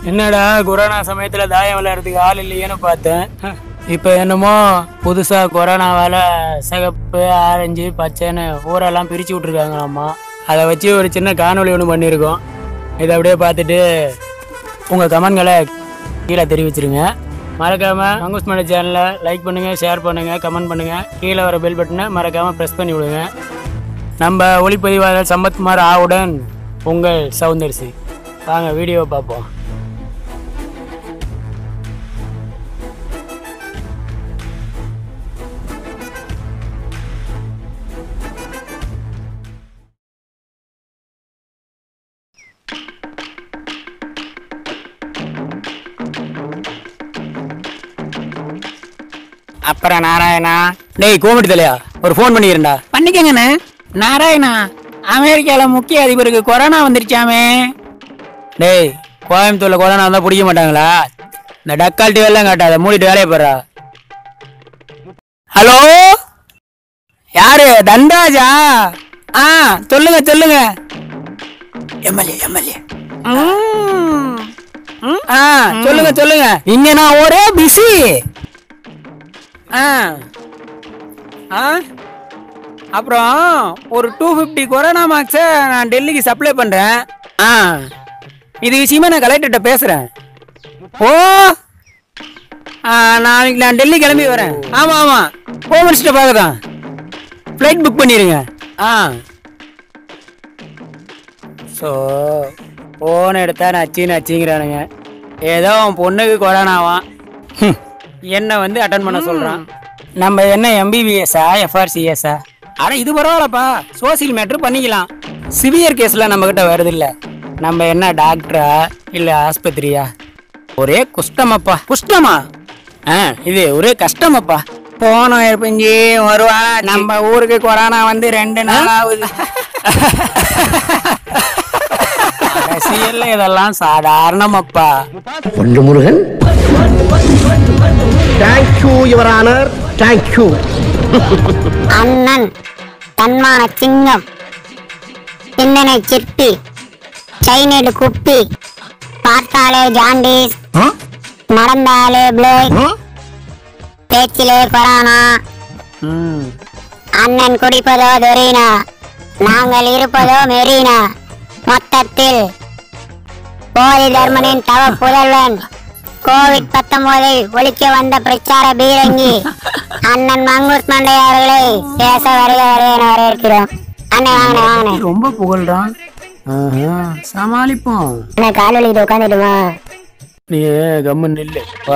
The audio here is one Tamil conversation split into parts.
என்னடா கொரோனா சமயத்துல தாயம் விளையாடுறதுக்கு ஆள் இல்லையேன்னு பார்த்தேன் இப்போ என்னமோ புதுசா கொரோனாவால சிகப்பு ஆரஞ்சு பச்சைன்னு ஊரெல்லாம் பிரிச்சு விட்டுருக்காங்களாம்மா அதை வச்சு ஒரு சின்ன காணொளி ஒன்று பண்ணியிருக்கோம் இதை அப்படியே பார்த்துட்டு உங்க கமெண்ட்களை கீழே தெரிவிச்சிருங்க மறக்காம மங்குஸ் மணி சேனலை லைக் பண்ணுங்க ஷேர் பண்ணுங்க கமெண்ட் பண்ணுங்க கீழே வர பெல் பட்டனை மறக்காம ப்ரெஸ் பண்ணி விடுங்க நம்ம ஒளிப்பதிவாளர் சம்பத்குமார் ஆவுடன் உங்கள் சவுந்தரிசி வாங்க வீடியோ பார்ப்போம் அப்புறம் நாராயணா டேய் கோமடி தலையா ஒரு ஃபோன் பண்ணிக்கிறேன்டா பண்ணிக்கங்கண்ணே நாராயணா அமெரிக்கால முக்கிய அதிபருக்கு கொரோனா வந்துருச்சாமே டேய் கோயம்புத்தூர்ல கொரோனா வந்தா பிடிக்க மாட்டாங்களா இந்த டக்கால்ட்டி எல்லாம் காட்டாத மூடிட்டு வேலையை போடுறா ஹலோ யாரு தன்ராஜா ஆ சொல்லுங்க சொல்லுங்க எம்எல்ஏ எம்எல்ஏ ஆ சொல்லுங்க சொல்லுங்க இங்க நான் ஒரே பிஸி ஆ ஆ அப்புறம் ஒரு டூ ஃபிஃப்டி கொரோனா மார்க்ஸை நான் டெல்லிக்கு சப்ளை பண்ணுறேன் ஆ இது விஷயமா நான் கலெக்டர்கிட்ட பேசுகிறேன் ஓ ஆ நாளைக்கு நான் டெல்லி கிளம்பி வரேன் ஆமாம் ஆமாம் ஹோம் மினிஸ்டர் பார்க்க தான் ஃப்ளைட் புக் பண்ணிடுங்க ஆ ஸோ ஃபோன் எடுத்தா நச்சின்னு நச்சிங்கிறானுங்க ஏதோ அவன் பொண்ணுக்கு கொரோனாவான் ஹம், என்ன வந்து அட்டன் பண்ண சொல்கிறான் நம்ம என்ன எம்பிபிஎஸ்ஸா எஃப்ஆர்சிஎஸ்ஸா அட இது பரவாயில்லப்பா சோசியல் மேட்ரு பண்ணிக்கலாம் சிவியர் கேஸ்லாம் நம்மக்கிட்ட வருது இல்லை நம்ம என்ன டாக்டரா இல்லை ஆஸ்பத்திரியா ஒரே குஷ்டமப்பா குஷ்டமா ஆ இது ஒரே கஷ்டமப்பா போனோம் இருப்பஞ்சி வருவா நம்ம ஊருக்கு கொரோனா வந்து ரெண்டு நாள் ஆகுது அரசியல்ல இதெல்லாம் சாதாரணமப்பா பொன்று Murugan thank you your honour thank you அண்ணன் தன்மான சிங்கம் சிந்தனை சிற்பி சைனீடு குப்பி பார்த்தாலே ஜாண்டிஸ் நடந்தாலே பிளேக் பேச்சிலே கொரோனா ம் அண்ணன் குடிப்பதோ தொரீனா நாங்கள் இருப்பதோ மெரீனா மொத்தத்தில் போதி தர்மனின் தவ புதல்வன் கோவிட் பத்தொன்பதில் ஒழிக்க வந்த பிரச்சார பீரங்கி அண்ணன் மங்கூஸ் மண்டை அவர்களை பேச வருக வருக என வரவேற்கிறோம் அண்ணன் வாங்கண்ணே வாங்கண்ணே ரொம்ப புகழ்றான் ஆஹா, சமாளிப்போம் அண்ணா கால் வலிக்கிட்டு உட்காந்துட்டுமா நீ கம்மன் நில்லு வா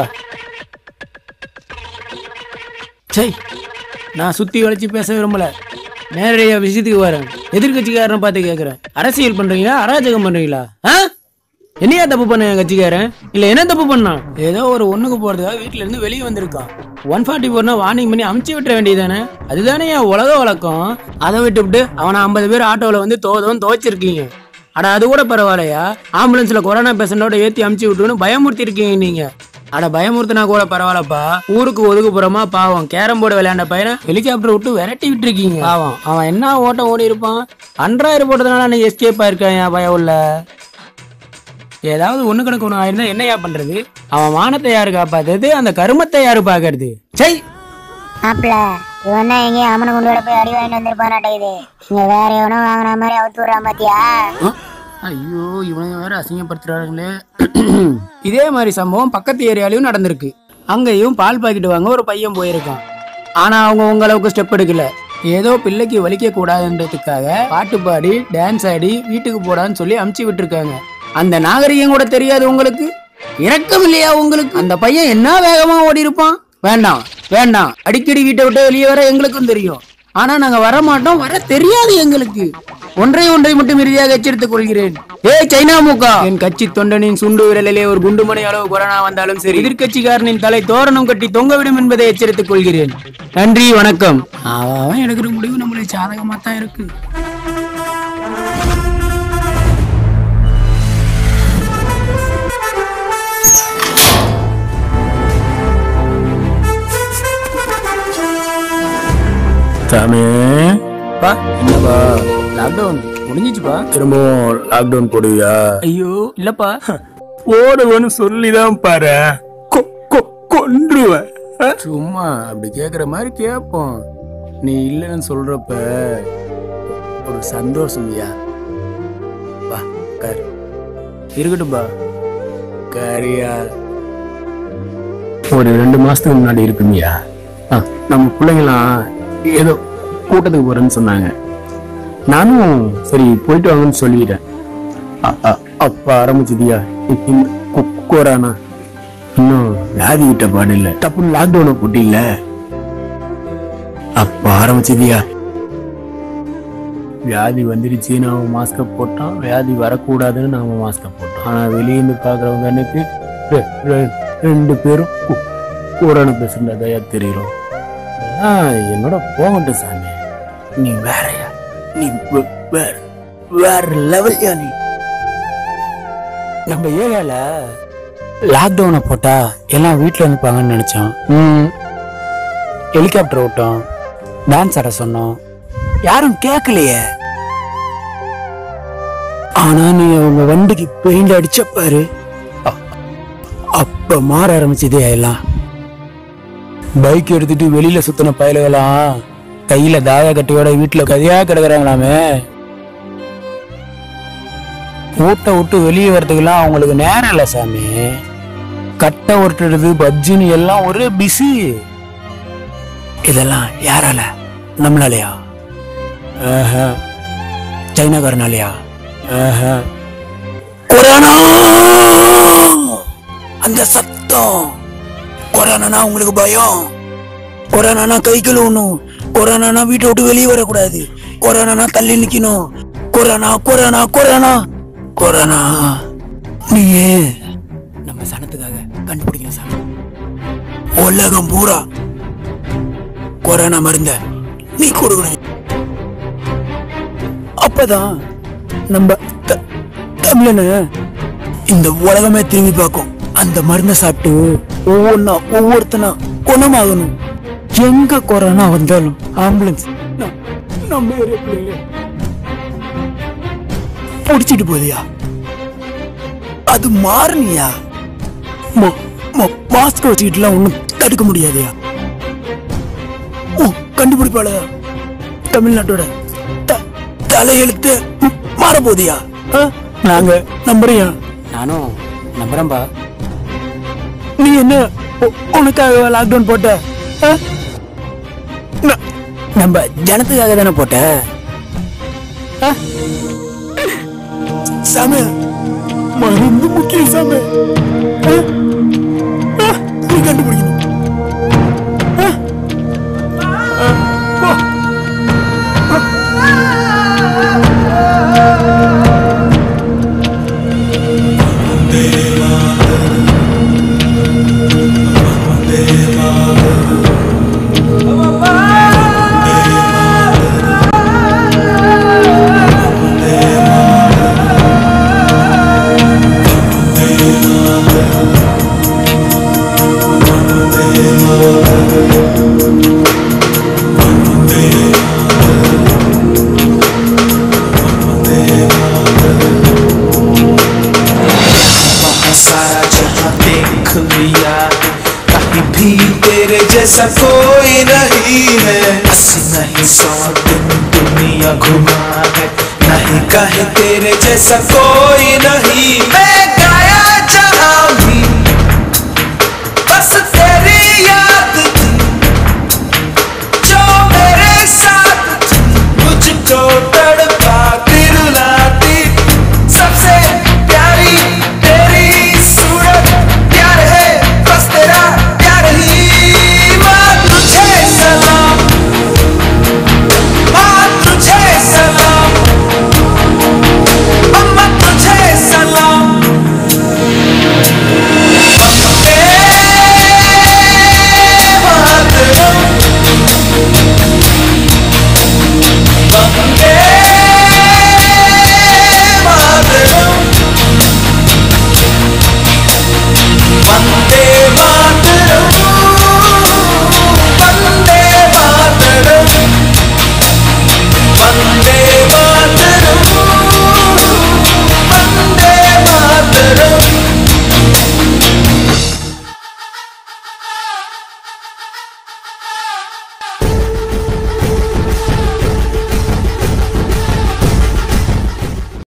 சை நான் சுத்தி வளைச்சு பேச விரும்பல நேரடியா விஷயத்துக்கு வரேன் எதிர்கட்சிக்காரனை பார்த்து கேட்குறேன் அரசியல் பண்றீங்களா அராஜகம் பண்றீங்களா ஆ என்னையா தப்பு பண்ண என் கட்சிக்காரன் இல்ல என்ன தப்பு பண்ணான் ஏதோ ஒரு ஒண்ணுக்கு போறதுக்காக வீட்ல இருந்து வெளியே வந்திருக்கான் ஒன் ஃபார்ட்டி ஃபோர்னா வார்னிங் பண்ணி அமுச்சு விட்டுற வேண்டியதானே அதுதானே என் உலக வழக்கம் அதை விட்டுவிட்டு அவனை ஐம்பது பேர் ஆட்டோவில் வந்து தோதவும் துவைச்சிருக்கீங்க அட அது கூட பரவாயில்லையா ஆம்புலன்ஸ்ல கொரோனா பேஷண்டோட ஏத்தி அமுச்சு விட்டுன்னு பயமுறுத்தி இருக்கீங்க நீங்க அட பயமுறுத்தினா கூட பரவாயில்லப்பா ஊருக்கு ஒதுக்குப்புறமா பாவம் கேரம் போர்டு விளையாண்ட பையனை ஹெலிகாப்டர் விட்டு விரட்டி விட்டுருக்கீங்க பாவம் அவன் என்ன ஓட்டம் ஓடி இருப்பான் அன்றாயிரம் போட்டதுனால நீ எஸ்கேப் ஆயிருக்கான் என் பயம் உள்ள ஏதாவது ஒண்ணு கணக்கு ஒன்று ஆயிருந்தா என்னையா பண்றது அவன் மானத்தை யாரு காப்பாத்துறது அந்த கருமத்தை யாரு பாக்குறது சை மாப்பிள இவன் தான் எங்கேயும் அம்மனை கொண்டு விட போய் அடி வாங்கிட்டு வந்திருப்பானாட்டேங்குது இங்க வேற எவனோ வாங்கின மாதிரி அவுத்து விடுறான் பாத்தியா ஆ? ஐயோ இவனுங்க வேற அசிங்கப்படுத்துறாங்களே இதே மாதிரி சம்பவம் பக்கத்து ஏரியாலையும் நடந்திருக்கு அங்கேயும் பால் பாக்கெட் வாங்க ஒரு பையன் போயிருக்கான் ஆனா அவங்க உங்க அளவுக்கு ஸ்டெப் எடுக்கல ஏதோ பிள்ளைக்கு வலிக்க கூடாதுன்றதுக்காக பாட்டு பாடி டான்ஸ் ஆடி வீட்டுக்கு போடான்னு சொல்லி அமுச்சு விட்டுருக்காங்க அந்த நாகரிகம் கூட தெரியாது உங்களுக்கு இரக்கம் இல்லையா உங்களுக்கு அந்த பையன் என்ன வேகமா ஓடி இருப்பான் வேண்டாம் வேண்டாம் அடிக்கடி வீட்டை விட்டு வெளியே வர எங்களுக்கும் தெரியும் ஆனா நாங்க வர மாட்டோம் வர தெரியாது எங்களுக்கு ஒன்றை ஒன்றை மட்டும் இறுதியாக எச்சரித்துக் கொள்கிறேன் ஏய் சைனா மூக்கா என் கட்சி தொண்டனின் சுண்டு விரலிலே ஒரு குண்டுமணி அளவு கொரோனா வந்தாலும் சரி எதிர்க்கட்சிக்காரனின் தலை தோரணம் கட்டி தொங்கவிடும் என்பதை எச்சரித்துக் கொள்கிறேன் நன்றி வணக்கம் அவன் அவன் எடுக்கிற முடிவு நம்மளுக்கு சாதகமா தான் இருக்கு சாமி பா என்னப்பா லாக்டவுன் முடிஞ்சிச்சுப்பா திரும்பவும் லாக்டவுன் போடுவியா ஐயோ இல்லப்பா ஓடுவேன்னு சொல்லிதான் பாரு கொ- கொ- கொன்றுவேன் ஆ? சும்மா அப்படி கேக்குற மாதிரி கேட்போம் நீ இல்லைன்னு சொல்றப்ப ஒரு சந்தோஷம்யா வா கார் இருக்கட்டும்பா காரியா ஒரு ரெண்டு மாசத்துக்கு முன்னாடி இருக்குங்கய்யா ஆ, நம்ம பிள்ளைங்களாம் ஏதோ கூட்டத்துக்கு போறேன்னு சொன்னாங்க நானும் சரி போயிட்டு வாங்கன்னு சொல்லிட்டேன் அ- அ- அப்ப ஆரம்பிச்சதுயா இந்த கொ- கொரோனா இன்னும் வியாதி விட்ட பாடு இல்ல டப்புன்னு லாக்டவுனை போட்டு இல்ல அப்ப ஆரம்பிச்சதுயா வியாதி வந்துருச்சு நாம மாஸ்க போட்டோம் வியாதி வரக்கூடாதுன்னு நாம மாஸ்க போட்டோம் ஆனா வெளியே இருந்து பாக்குறவங்க எனக்கு ரெ- ரெ- ரெண்டு பேரும் கொ- கொரோனா பேசுறதா தயா தெரியும் அதெல்லாம் என்னோட போகட்டும் சாமி நீ வேறயா நீ வே- வேற வேற லெவல்யா நீ நம்ம ஏரியால லாக்டவுனை போட்டா எல்லாம் வீட்டில் இருந்துப்பாங்கன்னு நினைச்சோம் ம் ஹெலிகாப்டர் ஓட்டோம் டான்ஸ் ஆட சொன்னோம் யாரும் கேட்கலையே ஆனா நீ அவங்க வண்டிக்கு பெயிண்ட் அடிச்ச பாரு அ- அப்ப மாற ஆரம்பிச்சதே எல்லாம் பைக் எடுத்துட்டு வெளியில சுத்தின பயலுகளாம் கையில தாய கட்டியோட வீட்டுல கதையா கிடக்குறாங்களாமே ஊட்ட விட்டு வெளியே வர்றதுக்கெல்லாம் அவங்களுக்கு நேரம் இல்லை சாமி கட்டை உருட்டுறது பப்ஜின்னு எல்லாம் ஒரே பிஸி இதெல்லாம் யாரால நம்மளாலயா ஆஹா. சைனாக்காரனாலயா ஆஹா. கொரோனா அந்த சத்தம் கொரோனானா உங்களுக்கு பயம் கொரோனானா கை கழுவணும் கொரோனானா வீட்டை விட்டு வெளியே வரக்கூடாது கொரோனானா தள்ளி நிக்கணும் கொரோனா கொரோனா கொரோனா கொரோனா நீயே நம்ம சனத்துக்காக கண்டுபிடிக்கணும் சாமி உலகம் பூரா கொரோனா மருந்த நீ கொடுக்கணும் அப்பதான் நம்ம த- தமிழனு இந்த உலகமே திரும்பி பார்க்கும் அந்த மருந்தை சாப்பிட்டு ஒவ்வொன்னா ஒவ்வொருத்தனா குணமாகணும் எங்க கொரோனா வந்தாலும் ஆம்புலன்ஸ் ந- நம்ம ஏரியா பிள்ளைங்க பிடிச்சிட்டு போதியா அது மாறனியா மாஸ்க் வச்சுக்கிட்டுலாம் ஒண்ணும் தடுக்க முடியாதுயா ஓ கண்டுபிடிப்பாளயா தமிழ்நாட்டோட த- தலையெழுத்து ம், மாற போதியா நாங்க நம்புறியா நானும் நம்புறேன்பா நீ என்ன உ- உனக்காக லாக்டவுன் போட்ட ஆ? ந- நம்ம ஜனத்துக்காக தானே போட்ட ஆ? சாமி மருந்து முக்கியம் சாமி ஆ? ஆ? நீ கண்டுபிடிக்கணும் ஆ? ஆ, போ. सारा जहां देख लिया कहीं भी तेरे जैसा कोई नहीं है अस्सी नहीं सौ दिन दुनिया घुमा है नहीं कहे तेरे जैसा कोई नहीं मैं गाया जहां भी बस तेरे